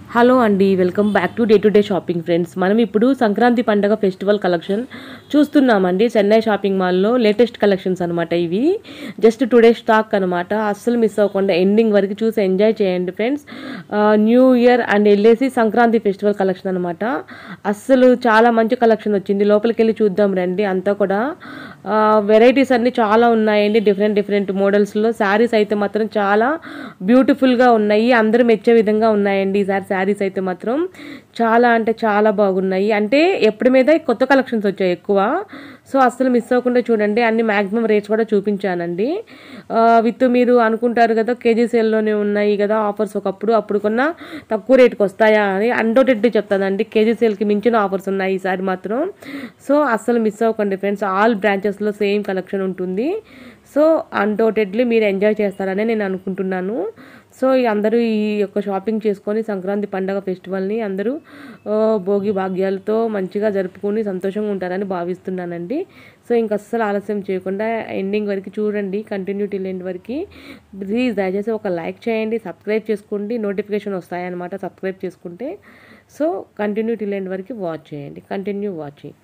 hello అండి welcome back to day to day shopping friends మనం ఇప్పుడు సంక్రాంతి పండగ ఫెస్టివల్ కలెక్షన్ చూస్తున్నామండి చెన్నై షాపింగ్ మాల్లో లేటెస్ట్ కలెక్షన్స్ అనమాట ఇవి జస్ట్ టుడే స్టాక్ అనమాట అస్సలు మిస్ అవ్వకుండా ఎండింగ్ వరకు చూసి ఎంజాయ్ చేయండి ఫ్రెండ్స్ న్యూ ఇయర్ అండ్ వెళ్ళేసి సంక్రాంతి ఫెస్టివల్ కలెక్షన్ అనమాట అస్సలు చాలా మంచి కలెక్షన్ వచ్చింది లోపలికి వెళ్ళి చూద్దాం రండి అంతా కూడా వెరైటీస్ అన్ని చాలా ఉన్నాయండి డిఫరెంట్ డిఫరెంట్ మోడల్స్లో శారీస్ అయితే మాత్రం చాలా బ్యూటిఫుల్గా ఉన్నాయి అందరూ మెచ్చే విధంగా ఉన్నాయండి ఈసారి శారీస్ అయితే మాత్రం చాలా అంటే చాలా బాగున్నాయి అంటే ఎప్పటి మీద కొత్త కలెక్షన్స్ వచ్చాయి ఎక్కువ సో అస్సలు మిస్ అవ్వకుండా చూడండి అన్ని మ్యాక్సిమం రేట్స్ కూడా చూపించానండి విత్ మీరు అనుకుంటారు కదా కేజీ సేల్లోనే ఉన్నాయి కదా ఆఫర్స్ ఒకప్పుడు అప్పుడు కొన్నా తక్కువ రేటుకి వస్తాయా అని అన్డౌటెడ్లీ చెప్తానండి కేజీ సేల్కి మించిన ఆఫర్స్ ఉన్నాయి ఈసారి మాత్రం సో అస్సలు మిస్ అవ్వకండి ఫ్రెండ్స్ ఆల్ బ్రాంచెస్లో సేమ్ కలెక్షన్ ఉంటుంది సో అన్డౌటెడ్లీ మీరు ఎంజాయ్ చేస్తారని నేను అనుకుంటున్నాను సో ఈ అందరూ ఈ యొక్క షాపింగ్ చేసుకొని సంక్రాంతి పండగ ఫెస్టివల్ని అందరూ ఆ, భోగి భాగ్యాలతో మంచిగా జరుపుకొని సంతోషంగా ఉంటారని భావిస్తున్నానండి సో ఇంక అస్సలు ఆలస్యం చేయకుండా ఎండింగ్ వరకు చూడండి కంటిన్యూ టిల్ ఎండ్ వరకు ప్లీజ్ దయచేసి ఒక లైక్ చేయండి సబ్స్క్రైబ్ చేసుకోండి నోటిఫికేషన్ వస్తాయన్నమాట సబ్స్క్రైబ్ చేసుకుంటే సో కంటిన్యూ టిల్ ఎండ్ వరకు వాచ్ చేయండి కంటిన్యూ వాచింగ్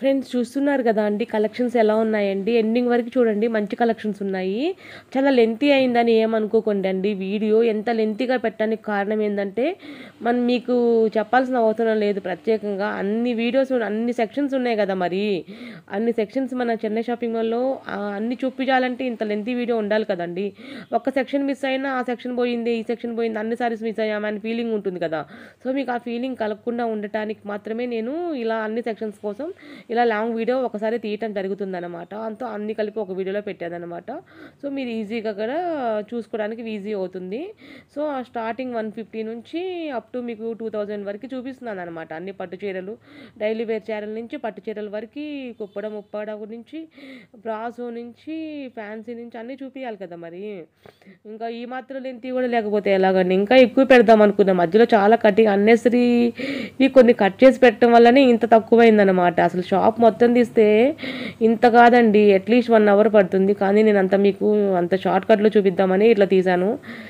ఫ్రెండ్స్ చూస్తున్నారు కదా అండి కలెక్షన్స్ ఎలా ఉన్నాయండి ఎండింగ్ వరకు చూడండి మంచి కలెక్షన్స్ ఉన్నాయి చాలా లెంతీ అయిందని ఏమనుకోకండి అండి వీడియో ఎంత లెంతీగా పెట్టడానికి కారణం ఏంటంటే మనం మీకు చెప్పాల్సిన అవసరం లేదు ప్రత్యేకంగా అన్ని వీడియోస్ అన్ని సెక్షన్స్ ఉన్నాయి కదా మరి అన్ని సెక్షన్స్ మన చెన్నై షాపింగ్ మాల్లో ఆ, అన్ని చూపించాలంటే ఇంత లెంతీ వీడియో ఉండాలి కదండి ఒక్క సెక్షన్ మిస్ అయినా ఆ సెక్షన్ పోయింది ఈ సెక్షన్ పోయింది అన్ని సారీస్ మిస్ అయ్యామని ఫీలింగ్ ఉంటుంది కదా సో మీకు ఆ ఫీలింగ్ కలగకుండా ఉండటానికి మాత్రమే నేను ఇలా అన్ని సెక్షన్స్ కోసం ఇలా లాంగ్ వీడియో ఒకసారి తీయటం జరుగుతుందన్నమాట అంతా అన్ని కలిపి ఒక వీడియోలో పెట్టాదన్నమాట సో మీరు ఈజీగా కూడా చూసుకోవడానికి ఈజీ అవుతుంది సో ఆ స్టార్టింగ్ వన్ ఫిఫ్టీ నుంచి అప్ టు మీకు టూ థౌజండ్ వరకు చూపిస్తున్నాను అనమాట అన్ని పట్టు చీరలు డైలీ వేర్ చీరల నుంచి పట్టు చీరల వరకు కుప్పడం ఉప్పాడ నుంచి బ్రాసో నుంచి ఫ్యాన్సీ నుంచి అన్నీ చూపించాలి కదా మరి ఇంకా ఈ మాత్రం లెంతీ కూడా లేకపోతే ఎలాగండి ఇంకా ఎక్కువ పెడదాం అనుకున్నాం మధ్యలో చాలా కటింగ్ అన్నెసరీ ఇవి కొన్ని కట్ చేసి పెట్టడం వల్లనే ఇంత తక్కువైందనమాట అసలు షాప్ మొత్తం తీస్తే ఇంత కాదండి అట్లీస్ట్ వన్ అవర్ పడుతుంది కానీ నేను అంత మీకు అంత షార్ట్ కట్లో చూపిద్దామని ఇట్లా తీశాను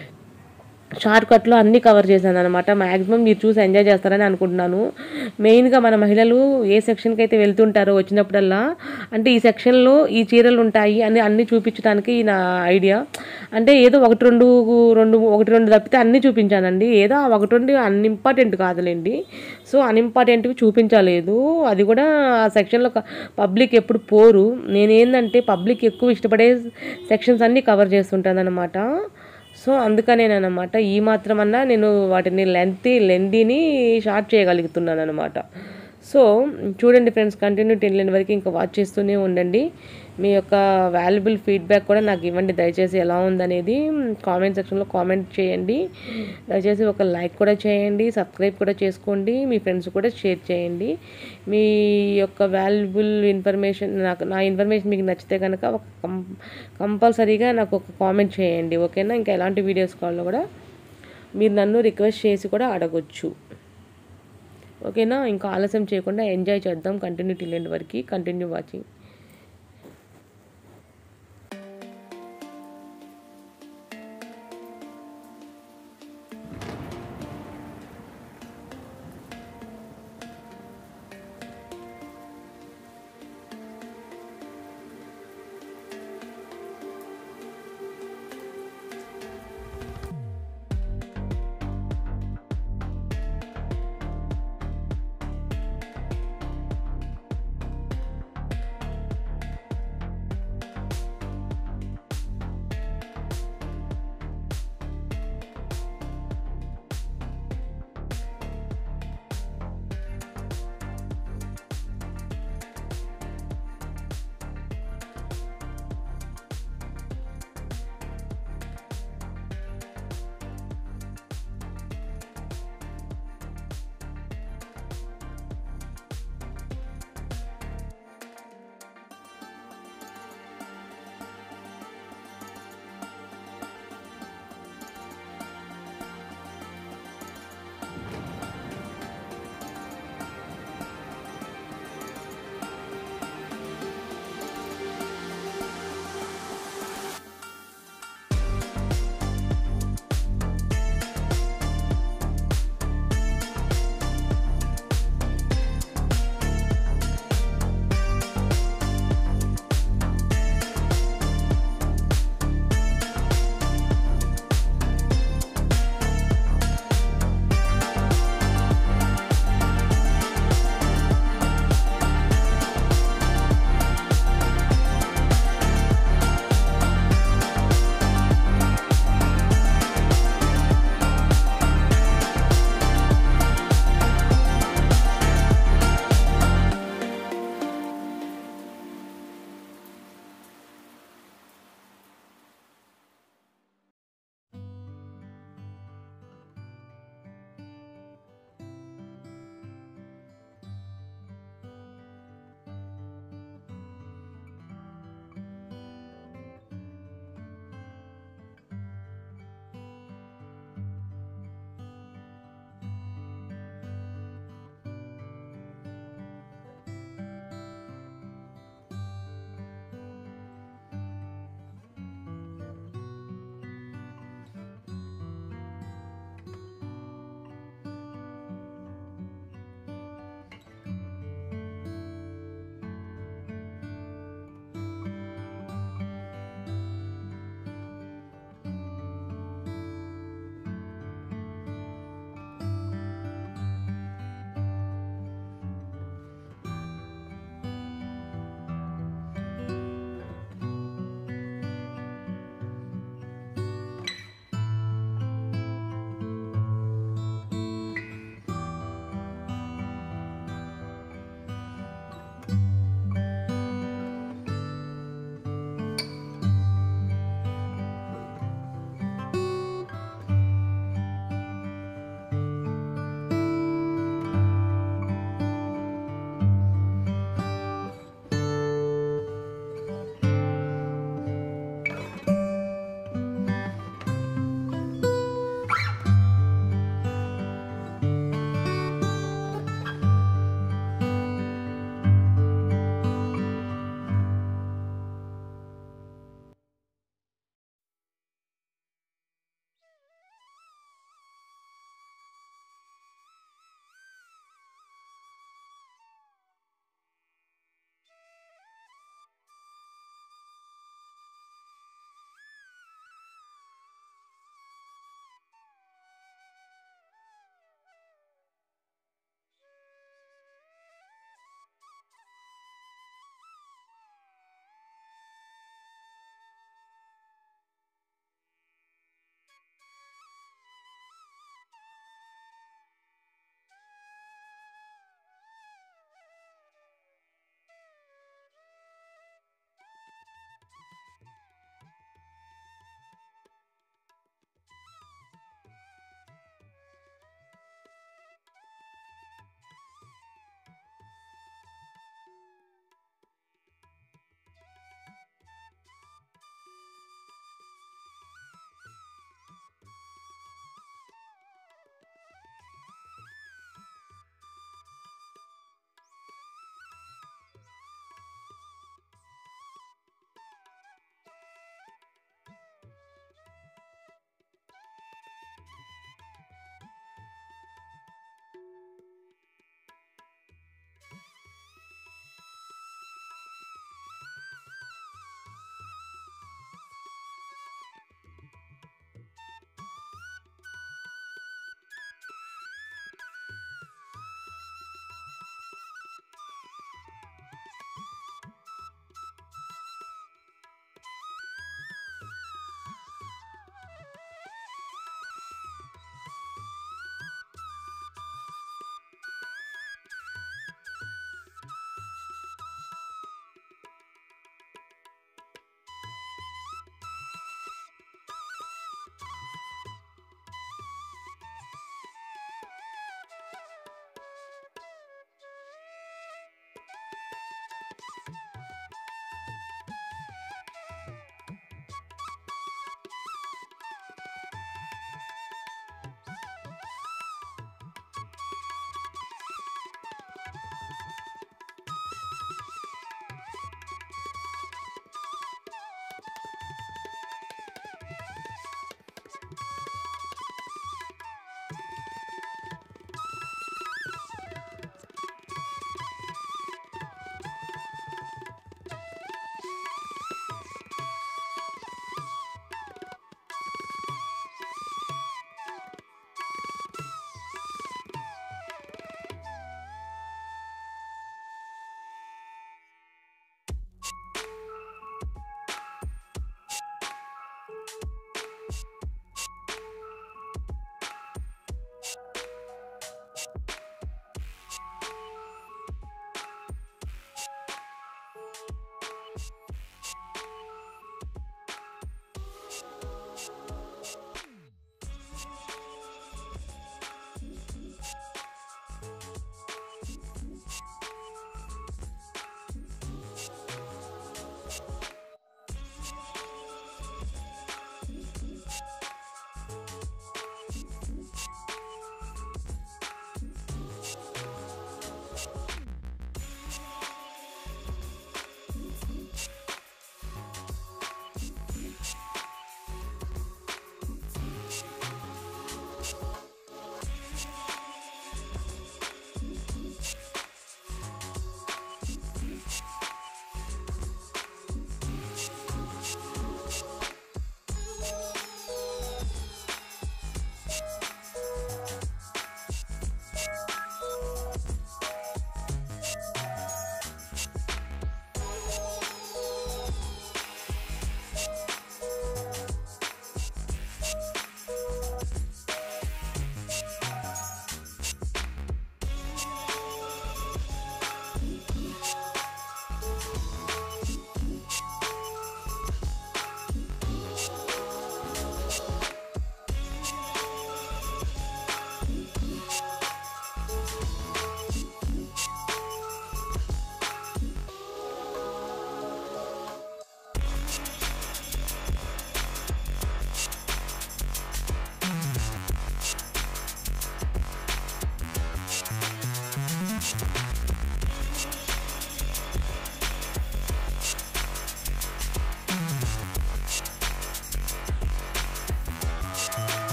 షార్ట్ కట్లో అన్నీ కవర్ చేశాను అనమాట మ్యాక్సిమం మీరు చూసి ఎంజాయ్ చేస్తారని అనుకుంటున్నాను మెయిన్గా మన మహిళలు ఏ సెక్షన్కి అయితే వెళ్తుంటారో వచ్చినప్పుడల్లా అంటే ఈ సెక్షన్లో ఈ చీరలు ఉంటాయి అని అన్నీ చూపించడానికి నా ఐడియా అంటే ఏదో ఒకటి రెండు రెండు ఒకటి రెండు తప్పితే అన్నీ చూపించానండి ఏదో ఆ ఒకటి రెండు అన్ఇంపార్టెంట్ కాదులేండి సో అన్ఇంపార్టెంట్వి చూపించలేదు అది కూడా ఆ సెక్షన్లో పబ్లిక్ ఎప్పుడు పోరు నేనేందంటే పబ్లిక్ ఎక్కువ ఇష్టపడే సెక్షన్స్ అన్నీ కవర్ చేస్తుంటాను అనమాట సో అందుకనేనమాట ఈ మాత్రమన్నా నేను వాటిని లెంతీ లెందీని షార్ట్ చేయగలుగుతున్నాను అనమాట సో చూడండి ఫ్రెండ్స్ కంటిన్యూ టెన్ లైన్ వరకు ఇంకా వాచ్ చేస్తూనే ఉండండి మీ యొక్క వాల్యుబుల్ ఫీడ్బ్యాక్ కూడా నాకు ఇవ్వండి దయచేసి ఎలా ఉందనేది కామెంట్ సెక్షన్లో కామెంట్ చేయండి దయచేసి ఒక లైక్ కూడా చేయండి సబ్స్క్రైబ్ కూడా చేసుకోండి మీ ఫ్రెండ్స్ కూడా షేర్ చేయండి మీ యొక్క వాల్యుబుల్ ఇన్ఫర్మేషన్ నాకు నా ఇన్ఫర్మేషన్ మీకు నచ్చితే కనుక ఒక కం కంపల్సరీగా నాకు ఒక కామెంట్ చేయండి ఓకేనా ఇంకా ఎలాంటి వీడియోస్ కావాలో కూడా మీరు నన్ను రిక్వెస్ట్ చేసి కూడా అడగొచ్చు ఓకేనా ఇంకా ఆలస్యం చేయకుండా ఎంజాయ్ చేద్దాం కంటిన్యూ టిల్ ఎండ్ వరకు కంటిన్యూ వాచింగ్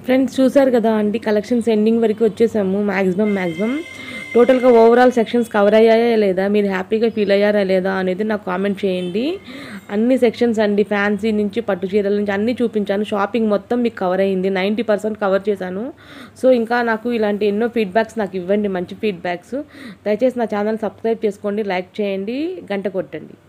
ఫ్రెండ్స్ చూసారు కదా అండి కలెక్షన్స్ ఎండింగ్ వరకు వచ్చేసాము మ్యాక్సిమం మ్యాక్సిమం టోటల్గా ఓవరాల్ సెక్షన్స్ కవర్ అయ్యాయా లేదా మీరు హ్యాపీగా ఫీల్ అయ్యారా లేదా అనేది నాకు కామెంట్ చేయండి అన్ని సెక్షన్స్ అండి ఫ్యాన్సీ నుంచి పట్టు చీరల నుంచి అన్నీ చూపించాను షాపింగ్ మొత్తం మీకు కవర్ అయ్యింది నైంటీ పర్సెంట్ కవర్ చేశాను సో ఇంకా నాకు ఇలాంటి ఎన్నో ఫీడ్బ్యాక్స్ నాకు ఇవ్వండి మంచి ఫీడ్బ్యాక్స్ దయచేసి నా ఛానల్ సబ్స్క్రైబ్ చేసుకోండి లైక్ చేయండి గంట కొట్టండి